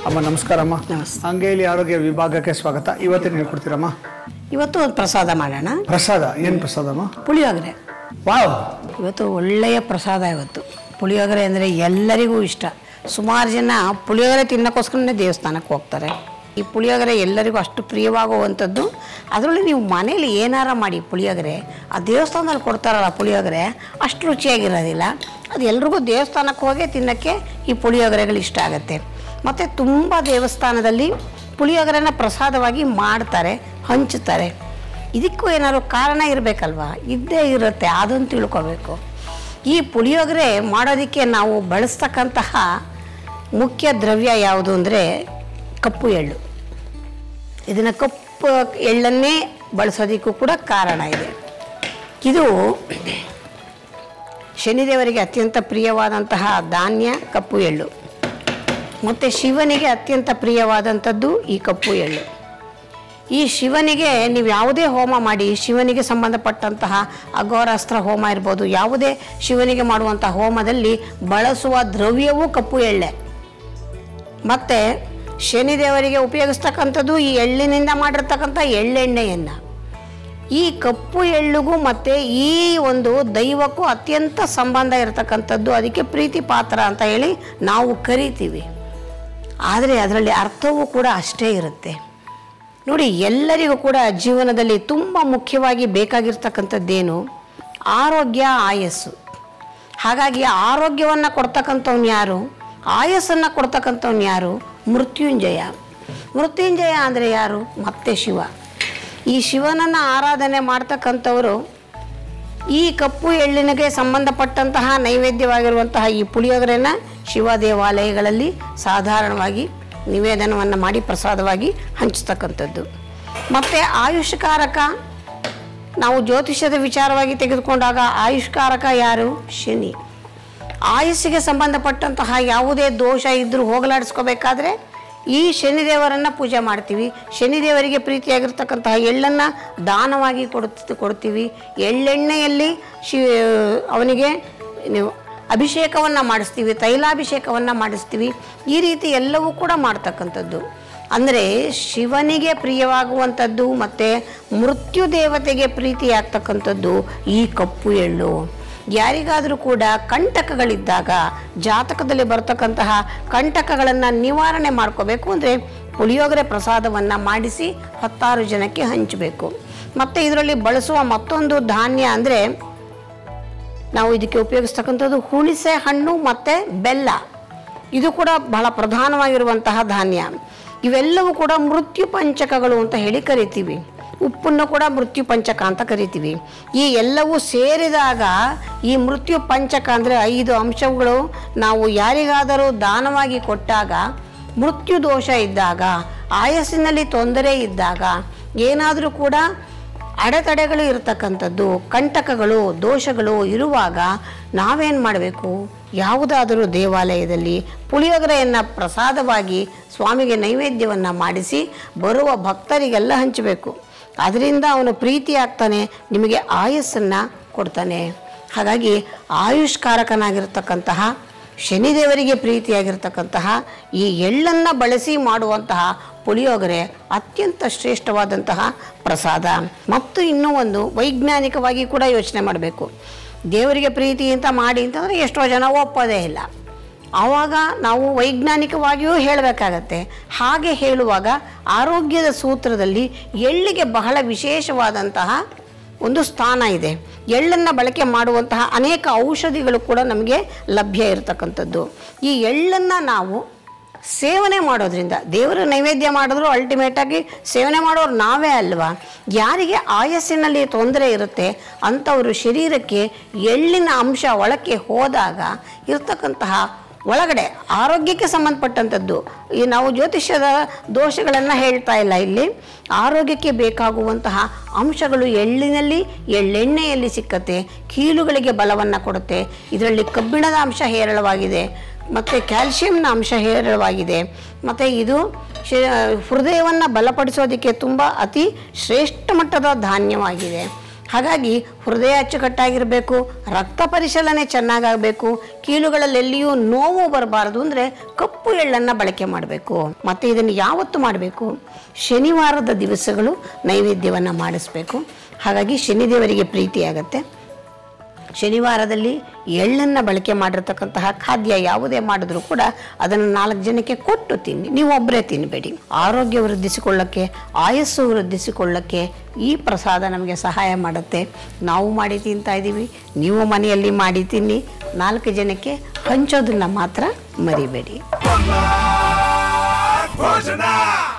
ಅಮ್ಮ ನಮಸ್ಕಾರ ಅಮ್ಮ ನಮಸ್ತೆ. ಅಂಗೈಲಿ ಆರೋಗ್ಯ ವಿಭಾಗಕ್ಕೆ ಸ್ವಾಗತ ಇವತ್ತೇನು ಹೇಳ್ಕೊಡ್ತೀರಮ್ಮ ಇವತ್ತು ಒಂದು ಪ್ರಸಾದ ಮಾಡೋಣ ಪ್ರಸಾದ ಏನು ಪ್ರಸಾದ ಅಮ್ಮ ಪುಳಿಯೋಗರೆ ವಾವ್ ಇವತ್ತು ಒಳ್ಳೆಯ ಪ್ರಸಾದ ಇವತ್ತು ಪುಳಿಯೋಗರೆ ಅಂದರೆ ಎಲ್ಲರಿಗೂ ಇಷ್ಟ ಸುಮಾರು ಜನ ಪುಳಿಯೋಗರೆ ತಿನ್ನೋಕ್ಕೋಸ್ಕರನೇ ದೇವಸ್ಥಾನಕ್ಕೆ ಹೋಗ್ತಾರೆ ಈ ಪುಳಿಯೋಗರೆ ಎಲ್ಲರಿಗೂ ಅಷ್ಟು ಪ್ರಿಯವಾಗುವಂಥದ್ದು ಅದರಲ್ಲಿ ನೀವು ಮನೇಲಿ ಏನಾರ ಮಾಡಿ ಪುಳಿಯೋಗರೆ ಆ ದೇವಸ್ಥಾನದಲ್ಲಿ ಕೊಡ್ತಾರಲ್ಲ ಪುಳಿಯೋಗರೆ ಅಷ್ಟು ರುಚಿಯಾಗಿರೋದಿಲ್ಲ ಅದು ಎಲ್ರಿಗೂ ದೇವಸ್ಥಾನಕ್ಕೆ ಹೋಗೇ ತಿನ್ನೋಕ್ಕೆ ಈ ಪುಳಿಯೋಗರೆಗಳು ಇಷ್ಟ ಆಗುತ್ತೆ ಮತ್ತು ತುಂಬ ದೇವಸ್ಥಾನದಲ್ಲಿ ಪುಳಿಯೋಗರೆನ ಪ್ರಸಾದವಾಗಿ ಮಾಡ್ತಾರೆ ಹಂಚುತ್ತಾರೆ ಇದಕ್ಕೂ ಏನಾದ್ರು ಕಾರಣ ಇರಬೇಕಲ್ವಾ ಇದ್ದೇ ಇರುತ್ತೆ ಅದನ್ನು ತಿಳ್ಕೊಬೇಕು ಈ ಪುಳಿಯೋಗರೆ ಮಾಡೋದಕ್ಕೆ ನಾವು ಬಳಸ್ತಕ್ಕಂತಹ ಮುಖ್ಯ ದ್ರವ್ಯ ಯಾವುದು ಅಂದರೆ ಕಪ್ಪು ಎಳ್ಳು ಇದನ್ನು ಕಪ್ಪು ಎಳ್ಳನ್ನೇ ಬಳಸೋದಕ್ಕೂ ಕೂಡ ಕಾರಣ ಇದೆ ಇದು ಶನಿದೇವರಿಗೆ ಅತ್ಯಂತ ಪ್ರಿಯವಾದಂತಹ ಧಾನ್ಯ ಕಪ್ಪು ಎಳ್ಳು ಮತ್ತು ಶಿವನಿಗೆ ಅತ್ಯಂತ ಪ್ರಿಯವಾದಂಥದ್ದು ಈ ಕಪ್ಪು ಎಳ್ಳು ಈ ಶಿವನಿಗೆ ನೀವು ಯಾವುದೇ ಹೋಮ ಮಾಡಿ ಶಿವನಿಗೆ ಸಂಬಂಧಪಟ್ಟಂತಹ ಅಘೋರಾಸ್ತ್ರ ಹೋಮ ಇರ್ಬೋದು ಯಾವುದೇ ಶಿವನಿಗೆ ಮಾಡುವಂತಹ ಹೋಮದಲ್ಲಿ ಬಳಸುವ ದ್ರವ್ಯವೂ ಕಪ್ಪು ಎಳ್ಳೆ ಮತ್ತು ಶನಿದೇವರಿಗೆ ಉಪಯೋಗಿಸ್ತಕ್ಕಂಥದ್ದು ಈ ಎಳ್ಳಿನಿಂದ ಮಾಡಿರ್ತಕ್ಕಂಥ ಎಳ್ಳೆಣ್ಣೆಯನ್ನು ಈ ಕಪ್ಪು ಎಳ್ಳಿಗೂ ಮತ್ತು ಈ ಒಂದು ದೈವಕ್ಕೂ ಅತ್ಯಂತ ಸಂಬಂಧ ಇರತಕ್ಕಂಥದ್ದು ಅದಕ್ಕೆ ಪ್ರೀತಿ ಪಾತ್ರ ಅಂತ ಹೇಳಿ ನಾವು ಕರಿತೀವಿ ಆದರೆ ಅದರಲ್ಲಿ ಅರ್ಥವೂ ಕೂಡ ಅಷ್ಟೇ ಇರುತ್ತೆ ನೋಡಿ ಎಲ್ಲರಿಗೂ ಕೂಡ ಜೀವನದಲ್ಲಿ ತುಂಬ ಮುಖ್ಯವಾಗಿ ಬೇಕಾಗಿರ್ತಕ್ಕಂಥದ್ದೇನು ಆರೋಗ್ಯ ಆಯಸ್ಸು ಹಾಗಾಗಿ ಆರೋಗ್ಯವನ್ನು ಕೊಡ್ತಕ್ಕಂಥವ್ನು ಯಾರು ಆಯಸ್ಸನ್ನು ಕೊಡ್ತಕ್ಕಂಥವ್ನು ಯಾರು ಮೃತ್ಯುಂಜಯ ಮೃತ್ಯುಂಜಯ ಅಂದರೆ ಯಾರು ಮತ್ತೆ ಶಿವ ಈ ಶಿವನನ್ನು ಆರಾಧನೆ ಮಾಡ್ತಕ್ಕಂಥವರು ಈ ಕಪ್ಪು ಎಳ್ಳಿನಿಗೆ ಸಂಬಂಧಪಟ್ಟಂತಹ ನೈವೇದ್ಯವಾಗಿರುವಂತಹ ಈ ಪುಳಿಯೋಗರೆನ ಶಿವ ದೇವಾಲಯಗಳಲ್ಲಿ ಸಾಧಾರಣವಾಗಿ ನಿವೇದನವನ್ನು ಮಾಡಿ ಪ್ರಸಾದವಾಗಿ ಹಂಚತಕ್ಕಂಥದ್ದು ಮತ್ತು ಆಯುಷ್ಕಾರಕ ನಾವು ಜ್ಯೋತಿಷ್ಯದ ವಿಚಾರವಾಗಿ ತೆಗೆದುಕೊಂಡಾಗ ಆಯುಷ್ಕಾರಕ ಯಾರು ಶನಿ ಆಯುಸ್ಸಿಗೆ ಸಂಬಂಧಪಟ್ಟಂತಹ ಯಾವುದೇ ದೋಷ ಇದ್ದರೂ ಹೋಗಲಾಡಿಸ್ಕೋಬೇಕಾದ್ರೆ ಈ ಶನಿದೇವರನ್ನು ಪೂಜೆ ಮಾಡ್ತೀವಿ ಶನಿದೇವರಿಗೆ ಪ್ರೀತಿಯಾಗಿರ್ತಕ್ಕಂತಹ ಎಳ್ಳನ್ನು ದಾನವಾಗಿ ಕೊಡುತ್ತ ಕೊಡ್ತೀವಿ ಎಳ್ಳೆಣ್ಣೆಯಲ್ಲಿ ಶಿ ಅವನಿಗೆ ನೀವು ಅಭಿಷೇಕವನ್ನು ಮಾಡಿಸ್ತೀವಿ ತೈಲಾಭಿಷೇಕವನ್ನು ಮಾಡಿಸ್ತೀವಿ ಈ ರೀತಿ ಎಲ್ಲವೂ ಕೂಡ ಮಾಡ್ತಕ್ಕಂಥದ್ದು ಅಂದರೆ ಶಿವನಿಗೆ ಪ್ರಿಯವಾಗುವಂಥದ್ದು ಮತ್ತು ಮೃತ್ಯು ದೇವತೆಗೆ ಪ್ರೀತಿಯಾಗ್ತಕ್ಕಂಥದ್ದು ಈ ಕಪ್ಪು ಎಳ್ಳು ಯಾರಿಗಾದರೂ ಕೂಡ ಕಂಟಕಗಳಿದ್ದಾಗ ಜಾತಕದಲ್ಲಿ ಬರ್ತಕ್ಕಂತಹ ಕಂಟಕಗಳನ್ನು ನಿವಾರಣೆ ಮಾಡ್ಕೋಬೇಕು ಅಂದರೆ ಪುಳಿಯೋಗರೆ ಪ್ರಸಾದವನ್ನು ಮಾಡಿಸಿ ಹತ್ತಾರು ಜನಕ್ಕೆ ಹಂಚಬೇಕು ಮತ್ತು ಇದರಲ್ಲಿ ಬಳಸುವ ಮತ್ತೊಂದು ಧಾನ್ಯ ಅಂದರೆ ನಾವು ಇದಕ್ಕೆ ಉಪಯೋಗಿಸ್ತಕ್ಕಂಥದ್ದು ಹುಣಿಸೆ ಹಣ್ಣು ಮತ್ತು ಬೆಲ್ಲ ಇದು ಕೂಡ ಬಹಳ ಪ್ರಧಾನವಾಗಿರುವಂತಹ ಧಾನ್ಯ ಇವೆಲ್ಲವೂ ಕೂಡ ಮೃತ್ಯು ಪಂಚಕಗಳು ಅಂತ ಹೇಳಿ ಕರಿತೀವಿ ಉಪ್ಪನ್ನು ಕೂಡ ಮೃತ್ಯು ಪಂಚಕ ಅಂತ ಕರಿತೀವಿ ಈ ಎಲ್ಲವೂ ಸೇರಿದಾಗ ಈ ಮೃತ್ಯು ಪಂಚಕ ಅಂದರೆ ಐದು ಅಂಶಗಳು ನಾವು ಯಾರಿಗಾದರೂ ದಾನವಾಗಿ ಕೊಟ್ಟಾಗ ಮೃತ್ಯು ದೋಷ ಇದ್ದಾಗ ಆಯಸ್ಸಿನಲ್ಲಿ ತೊಂದರೆ ಇದ್ದಾಗ ಏನಾದರೂ ಕೂಡ ಅಡೆತಡೆಗಳು ಇರತಕ್ಕಂಥದ್ದು ಕಂಟಕಗಳು ದೋಷಗಳು ಇರುವಾಗ ನಾವೇನು ಮಾಡಬೇಕು ಯಾವುದಾದರೂ ದೇವಾಲಯದಲ್ಲಿ ಪುಳಿಯೋಗರೆಯನ್ನು ಪ್ರಸಾದವಾಗಿ ಸ್ವಾಮಿಗೆ ನೈವೇದ್ಯವನ್ನು ಮಾಡಿಸಿ ಬರುವ ಭಕ್ತರಿಗೆಲ್ಲ ಹಂಚಬೇಕು ಅದರಿಂದ ಅವನು ಪ್ರೀತಿ ಆಗ್ತಾನೆ ನಿಮಗೆ ಆಯಸ್ಸನ್ನು ಕೊಡ್ತಾನೆ ಹಾಗಾಗಿ ಆಯುಷ್ಕಾರಕನಾಗಿರ್ತಕ್ಕಂತಹ ಶನಿದೇವರಿಗೆ ಪ್ರೀತಿಯಾಗಿರ್ತಕ್ಕಂತಹ ಈ ಎಳ್ಳನ್ನು ಬಳಸಿ ಮಾಡುವಂತಹ ಪುಳಿಯೋಗರೆ ಅತ್ಯಂತ ಶ್ರೇಷ್ಠವಾದಂತಹ ಪ್ರಸಾದ ಮತ್ತು ಇನ್ನೂ ಒಂದು ವೈಜ್ಞಾನಿಕವಾಗಿ ಕೂಡ ಯೋಚನೆ ಮಾಡಬೇಕು ದೇವರಿಗೆ ಪ್ರೀತಿ ಅಂತ ಮಾಡಿ ಅಂತಂದರೆ ಎಷ್ಟೋ ಜನ ಒಪ್ಪೋದೇ ಇಲ್ಲ ಆವಾಗ ನಾವು ವೈಜ್ಞಾನಿಕವಾಗಿಯೂ ಹೇಳಬೇಕಾಗತ್ತೆ ಹಾಗೆ ಹೇಳುವಾಗ ಆರೋಗ್ಯದ ಸೂತ್ರದಲ್ಲಿ ಎಳ್ಳಿಗೆ ಬಹಳ ವಿಶೇಷವಾದಂತಹ ಒಂದು ಸ್ಥಾನ ಇದೆ ಎಳ್ಳನ್ನು ಬಳಕೆ ಮಾಡುವಂತಹ ಅನೇಕ ಔಷಧಿಗಳು ಕೂಡ ನಮಗೆ ಲಭ್ಯ ಇರತಕ್ಕಂಥದ್ದು ಈ ಎಳ್ಳನ್ನು ನಾವು ಸೇವನೆ ಮಾಡೋದ್ರಿಂದ ದೇವರ ನೈವೇದ್ಯ ಮಾಡಿದ್ರು ಅಲ್ಟಿಮೇಟಾಗಿ ಸೇವನೆ ಮಾಡೋರು ನಾವೇ ಅಲ್ವಾ ಯಾರಿಗೆ ಆಯಸ್ಸಿನಲ್ಲಿ ತೊಂದರೆ ಇರುತ್ತೆ ಅಂಥವರು ಶರೀರಕ್ಕೆ ಎಳ್ಳಿನ ಅಂಶ ಒಳಕ್ಕೆ ಹೋದಾಗ ಇರ್ತಕ್ಕಂತಹ ಒಳಗಡೆ ಆರೋಗ್ಯಕ್ಕೆ ಸಂಬಂಧಪಟ್ಟಂಥದ್ದು ಈ ನಾವು ಜ್ಯೋತಿಷ್ಯದ ದೋಷಗಳನ್ನು ಹೇಳ್ತಾ ಇಲ್ಲ ಇಲ್ಲಿ ಆರೋಗ್ಯಕ್ಕೆ ಬೇಕಾಗುವಂತಹ ಅಂಶಗಳು ಎಳ್ಳಿನಲ್ಲಿ ಎಳ್ಳೆಣ್ಣೆಯಲ್ಲಿ ಸಿಕ್ಕತ್ತೆ ಕೀಲುಗಳಿಗೆ ಬಲವನ್ನು ಕೊಡುತ್ತೆ ಇದರಲ್ಲಿ ಕಬ್ಬಿಣದ ಅಂಶ ಹೇರಳವಾಗಿದೆ ಮತ್ತು ಕ್ಯಾಲ್ಶಿಯಂನ ಅಂಶ ಹೇರಳವಾಗಿದೆ ಮತ್ತು ಇದು ಶ ಹೃದಯವನ್ನು ಬಲಪಡಿಸೋದಕ್ಕೆ ತುಂಬ ಅತಿ ಶ್ರೇಷ್ಠ ಮಟ್ಟದ ಧಾನ್ಯವಾಗಿದೆ ಹಾಗಾಗಿ ಹೃದಯ ಅಚ್ಚುಕಟ್ಟಾಗಿರಬೇಕು ರಕ್ತ ಪರಿಶೀಲನೆ ಚೆನ್ನಾಗಾಗಬೇಕು ಕೀಲುಗಳಲ್ಲಿ ಎಲ್ಲಿಯೂ ನೋವು ಬರಬಾರದು ಅಂದರೆ ಕಪ್ಪು ಎಳ್ಳನ್ನು ಬಳಕೆ ಮಾಡಬೇಕು ಮತ್ತು ಇದನ್ನು ಯಾವತ್ತು ಮಾಡಬೇಕು ಶನಿವಾರದ ದಿವಸಗಳು ನೈವೇದ್ಯವನ್ನು ಮಾಡಿಸ್ಬೇಕು ಹಾಗಾಗಿ ಶನಿದೇವರಿಗೆ ಪ್ರೀತಿಯಾಗತ್ತೆ ಶನಿವಾರದಲ್ಲಿ ಎಳ್ಳನ್ನು ಬಳಕೆ ಮಾಡಿರ್ತಕ್ಕಂತಹ ಖಾದ್ಯ ಯಾವುದೇ ಮಾಡಿದ್ರೂ ಕೂಡ ಅದನ್ನು ನಾಲ್ಕು ಜನಕ್ಕೆ ಕೊಟ್ಟು ತಿನ್ನಿ ನೀವು ಒಬ್ಬರೇ ತಿನ್ನಬೇಡಿ ಆರೋಗ್ಯ ವೃದ್ಧಿಸಿಕೊಳ್ಳಕ್ಕೆ ಆಯಸ್ಸು ವೃದ್ಧಿಸಿಕೊಳ್ಳಕ್ಕೆ ಈ ಪ್ರಸಾದ ನಮಗೆ ಸಹಾಯ ಮಾಡುತ್ತೆ ನಾವು ಮಾಡಿ ತಿಂತಾ ಇದ್ದೀವಿ ನೀವು ಮನೆಯಲ್ಲಿ ಮಾಡಿ ತಿನ್ನಿ ನಾಲ್ಕು ಜನಕ್ಕೆ ಹಂಚೋದನ್ನು ಮಾತ್ರ ಮರಿಬೇಡಿ ಭೋಜನ